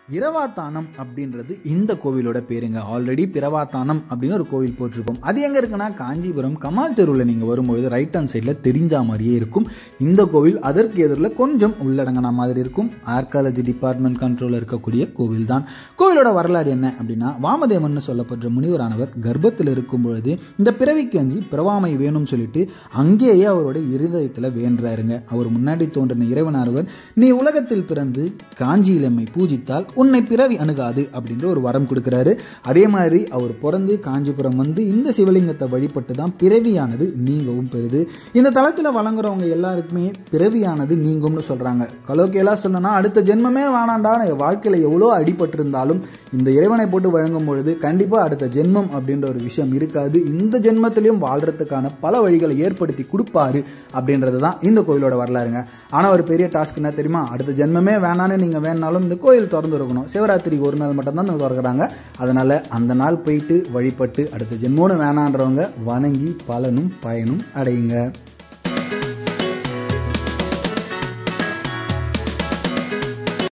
இரவாத்தானம் அப்படின்றது இந்த கோவிலோட பேருங்க ஆல்ரெடி பிரவாத்தானம் அப்படின்னு ஒரு கோவில் போட்டிருப்போம் அது எங்க இருக்குன்னா காஞ்சிபுரம் கமால் தெருவில் நீங்க வரும்பொழுது ரைட் ஹேண்ட் சைடில் தெரிஞ்ச மாதிரியே இருக்கும் இந்த கோவில் அதற்கு எதிரில் கொஞ்சம் உள்ளடங்கின மாதிரி இருக்கும் ஆர்காலஜி டிபார்ட்மெண்ட் கண்ட்ரோலில் இருக்கக்கூடிய கோவில் தான் கோவிலோட வரலாறு என்ன அப்படின்னா வாமதேவன் சொல்லப்படுற முனிவரானவர் கர்ப்பத்தில் இருக்கும் பொழுது இந்த பிறவிக்கு அஞ்சி பிறவாமை வேணும்னு சொல்லிட்டு அங்கேயே அவரோட இருதயத்தில் வேண்டுறாருங்க அவர் முன்னாடி தோன்றின இறைவனானவர் நீ உலகத்தில் பிறந்து காஞ்சியிலம்மை பூஜித்தால் உன்னை பிறவி அணுகாது அப்படின்ற ஒரு வரம் கொடுக்குறாரு அதே மாதிரி அவர் பிறந்து காஞ்சிபுரம் வந்து இந்த சிவலிங்கத்தை வழிபட்டு தான் பிறவியானது நீங்கவும் பெறுது இந்த தளத்தில் வழங்குறவங்க எல்லாருக்குமே பிறவியானது நீங்கும்னு சொல்றாங்க கலோக்கியெல்லாம் சொன்னா அடுத்த ஜென்மமே வேணாண்டா என் வாழ்க்கையில் எவ்வளோ அடிபட்டிருந்தாலும் இந்த இறைவனை போட்டு வழங்கும் பொழுது கண்டிப்பாக அடுத்த ஜென்மம் அப்படின்ற ஒரு விஷயம் இருக்காது இந்த ஜென்மத்திலையும் வாழ்றதுக்கான பல வழிகளை ஏற்படுத்தி கொடுப்பாரு அப்படின்றது தான் இந்த கோயிலோட வரலாறுங்க ஆனால் ஒரு பெரிய டாஸ்க் என்ன தெரியுமா அடுத்த ஜென்மமே வேணான்னு நீங்கள் வேணாலும் இந்த கோயில் திறந்து இருக்கணும் சிவராத்திரிக்கு ஒரு நாள் மட்டும்தான் திறக்கிறாங்க அதனால அந்த நாள் போயிட்டு வழிபட்டு அடுத்த ஜென்மோன்னு வேணான்றவங்க வணங்கி பலனும் பயனும் அடையுங்க